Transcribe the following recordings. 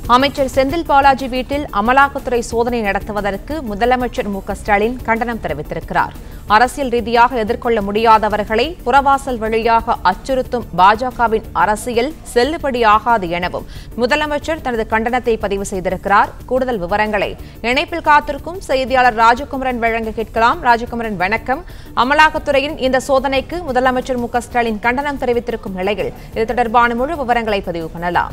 அமைச்சர் செந்தில் பாலாஜி வீட்டில் அமலாக்கத்துறை சோதனை நடத்துவதற்கு முதலமைச்சர் மு க ஸ்டாலின் கண்டனம் தெரிவித்திருக்கிறார் அரசியல் ரீதியாக எதிர்கொள்ள முடியாதவர்களை புறவாசல் வழியாக அச்சுறுத்தும் பாஜகவின் அரசியல் செல்லுபடியாகாது எனவும் முதலமைச்சர் தனது கண்டனத்தை பதிவு செய்திருக்கிறார் கூடுதல் விவரங்களை இணைப்பில் காத்திருக்கும் செய்தியாளர் ராஜகுமரன் வழங்க கேட்கலாம் ராஜகுமரன் வணக்கம் அமலாக்கத்துறையின் இந்த சோதனைக்கு முதலமைச்சர் மு க ஸ்டாலின் கண்டனம் தெரிவித்திருக்கும் நிலையில் இது தொடர்பான முழு விவரங்களை பதிவு பண்ணலாம்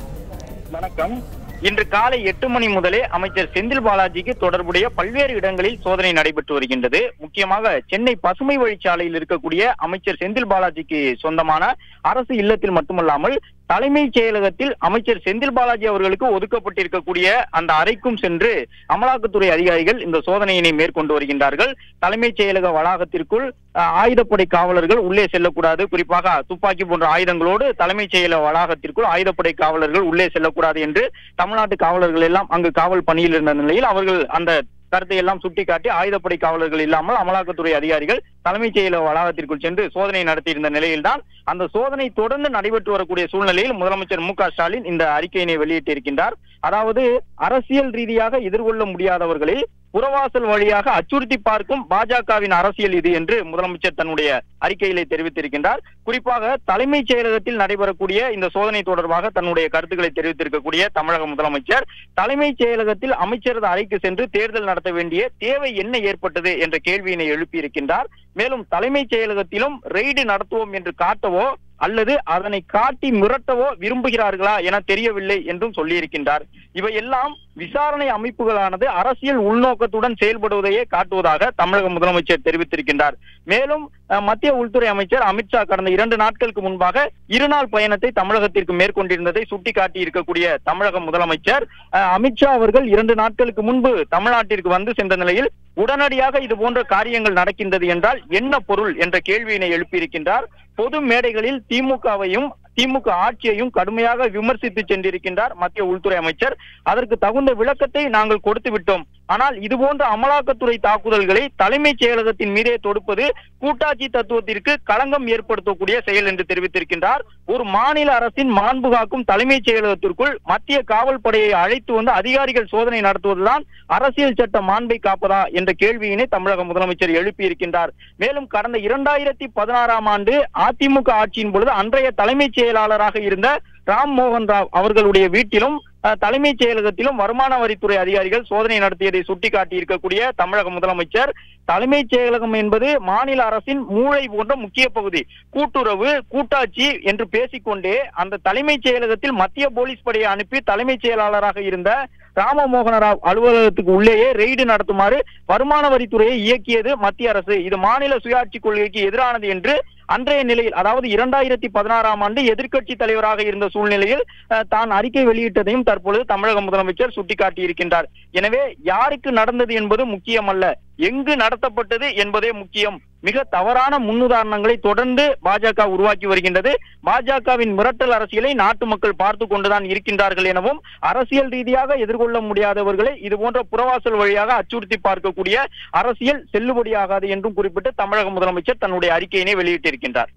வணக்கம் இன்று காலை எட்டு மணி முதலே அமைச்சர் செந்தில் பாலாஜிக்கு தொடர்புடைய பல்வேறு இடங்களில் சோதனை நடைபெற்று வருகின்றது முக்கியமாக சென்னை பசுமை வழிச்சாலையில் இருக்கக்கூடிய அமைச்சர் செந்தில் பாலாஜிக்கு சொந்தமான அரசு இல்லத்தில் மட்டுமல்லாமல் தலைமைச் செயலகத்தில் அமைச்சர் செந்தில் பாலாஜி அவர்களுக்கு ஒதுக்கப்பட்டிருக்கக்கூடிய அந்த அறைக்கும் சென்று அமலாக்கத்துறை அதிகாரிகள் இந்த சோதனையினை மேற்கொண்டு வருகின்றார்கள் தலைமைச் செயலக வளாகத்திற்குள் அஹ், ஆயுதப்படை காவலர்கள் உள்ளே செல்லக்கூடாது குறிப்பாக துப்பாக்கி போன்ற ஆயுதங்களோடு தலைமைச் செயலக வளாகத்திற்குள் ஆயுதப்படை காவலர்கள் உள்ளே செல்லக்கூடாது என்று தமிழ்நாட்டு காவலர்கள் எல்லாம் அங்கு காவல் பணியில் இருந்த நிலையில் அவர்கள் அந்த கருத்தை எல்லாம் சுட்டிக்காட்டி ஆயுதப்படை காவலர்கள் இல்லாமல் அமலாக்கத்துறை அதிகாரிகள் தலைமைச் செயலக வளாகத்திற்குள் சென்று சோதனை நடத்தியிருந்த நிலையில்தான் அந்த சோதனை தொடர்ந்து நடைபெற்று வரக்கூடிய சூழ்நிலையில் முதலமைச்சர் மு க ஸ்டாலின் இந்த அறிக்கையினை வெளியிட்டிருக்கின்றார் அதாவது அரசியல் ரீதியாக எதிர்கொள்ள முடியாதவர்களை புறவாசல் வழியாக அச்சுறுத்தி பார்க்கும் பாஜகவின் அரசியல் இது என்று முதலமைச்சர் தன்னுடைய அறிக்கையிலே தெரிவித்திருக்கின்றார் குறிப்பாக தலைமைச் செயலகத்தில் நடைபெறக்கூடிய இந்த சோதனை தொடர்பாக தன்னுடைய கருத்துக்களை தெரிவித்திருக்கக்கூடிய தமிழக முதலமைச்சர் தலைமைச் செயலகத்தில் அமைச்சரது அறைக்கு சென்று தேர்தல் நடத்த வேண்டிய தேவை என்ன ஏற்பட்டது என்ற கேள்வியினை எழுப்பியிருக்கின்றார் மேலும் தலைமைச் செயலகத்திலும் ரெய்டு நடத்துவோம் என்று காட்டவோ அல்லது அதனை காட்டி மிரட்டவோ விரும்புகிறார்களா என தெரியவில்லை என்றும் சொல்லியிருக்கின்றார் இவையெல்லாம் விசாரணை அமைப்புகளானது அரசியல் உள்நோக்கத்துடன் செயல்படுவதையே காட்டுவதாக தமிழக முதலமைச்சர் தெரிவித்திருக்கின்றார் மேலும் அஹ், மத்திய உள்துறை அமைச்சர் அமித்ஷா கடந்த இரண்டு நாட்களுக்கு முன்பாக இருநாள் பயணத்தை தமிழகத்திற்கு மேற்கொண்டிருந்ததை சுட்டிக்காட்டி இருக்கக்கூடிய தமிழக முதலமைச்சர் அஹ், அமித்ஷா அவர்கள் இரண்டு நாட்களுக்கு முன்பு தமிழ்நாட்டிற்கு வந்து சென்ற நிலையில் உடனடியாக இது போன்ற காரியங்கள் நடக்கின்றது என்றால் என்ன பொருள் என்ற கேள்வியினை எழுப்பியிருக்கின்றார் பொது மேடைகளில் திமுகவையும் திமுக ஆட்சியையும் கடுமையாக விமர்சித்து சென்றிருக்கின்றார் மத்திய உள்துறை அமைச்சர் அதற்கு தகுந்த விளக்கத்தை நாங்கள் கொடுத்து விட்டோம் ஆனால் இது போன்ற அமலாக்கத்துறை தாக்குதல்களை தலைமைச் செயலகத்தின் மீதே தொடுப்பது கூட்டாட்சி தத்துவத்திற்கு களங்கம் ஏற்படுத்தக்கூடிய செயல் என்று தெரிவித்திருக்கின்றார் ஒரு மாநில அரசின் மாண்பு காக்கும் தலைமைச் செயலகத்திற்குள் மத்திய காவல் படையை அழைத்து வந்து அதிகாரிகள் சோதனை நடத்துவதுதான் அரசியல் சட்ட மாண்பை காப்பதா என்ற கேள்வியினை தமிழக முதலமைச்சர் எழுப்பியிருக்கின்றார் மேலும் கடந்த இரண்டாயிரத்தி பதினாறாம் ஆண்டு அதிமுக ஆட்சியின் பொழுது அன்றைய தலைமைச் செயலாளராக இருந்த ராம் மோகன் ராவ் அவர்களுடைய வீட்டிலும் அஹ், தலைமைச் செயலகத்திலும் வருமான வரித்துறை அதிகாரிகள் சோதனை நடத்தியதை சுட்டிக்காட்டி இருக்கக்கூடிய தமிழக முதலமைச்சர் தலைமைச் செயலகம் என்பது மாநில அரசின் மூளை போன்ற முக்கிய பகுதி கூட்டுறவு கூட்டாட்சி என்று பேசிக்கொண்டே அந்த தலைமைச் செயலகத்தில் மத்திய போலீஸ் படையை அனுப்பி தலைமைச் செயலாளராக இருந்த ராமமோகன ராவ் அலுவலகத்துக்கு உள்ளேயே ரெய்டு நடத்துமாறு வருமான வரித்துறையை இயக்கியது மத்திய அரசு இது மாநில சுயாட்சி கொள்கைக்கு எதிரானது என்று அன்றைய நிலையில் அதாவது இரண்டாயிரத்தி பதினாறாம் ஆண்டு எதிர்க்கட்சி தலைவராக இருந்த சூழ்நிலையில் அஹ், தான் அறிக்கை வெளியிட்டதையும் தற்பொழுது தமிழக முதலமைச்சர் சுட்டிக்காட்டியிருக்கின்றார் எனவே யாருக்கு நடந்தது என்பது முக்கியமல்ல எங்கு நடத்தப்பட்டது என்பதே முக்கியம் மிக தவறான முன்னுதாரணங்களை தொடர்ந்து பாஜக உருவாக்கி வருகின்றது பாஜகவின் மிரட்டல் அரசியலை நாட்டு மக்கள் பார்த்து கொண்டுதான் இருக்கின்றார்கள் எனவும் அரசியல் ரீதியாக எதிர்கொள்ள முடியாதவர்களை இது போன்ற புறவாசல் வழியாக அச்சுறுத்தி பார்க்கக்கூடிய அரசியல் செல்லுபடியாகாது என்றும் குறிப்பிட்டு தமிழக முதலமைச்சர் தன்னுடைய அறிக்கையினை வெளியிட்டிருக்கின்றார்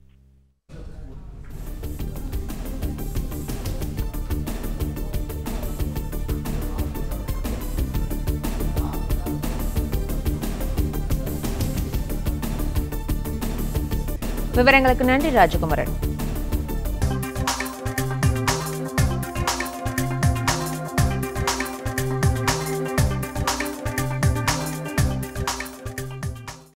விவரங்களுக்கு நன்றி ராஜகுமரன்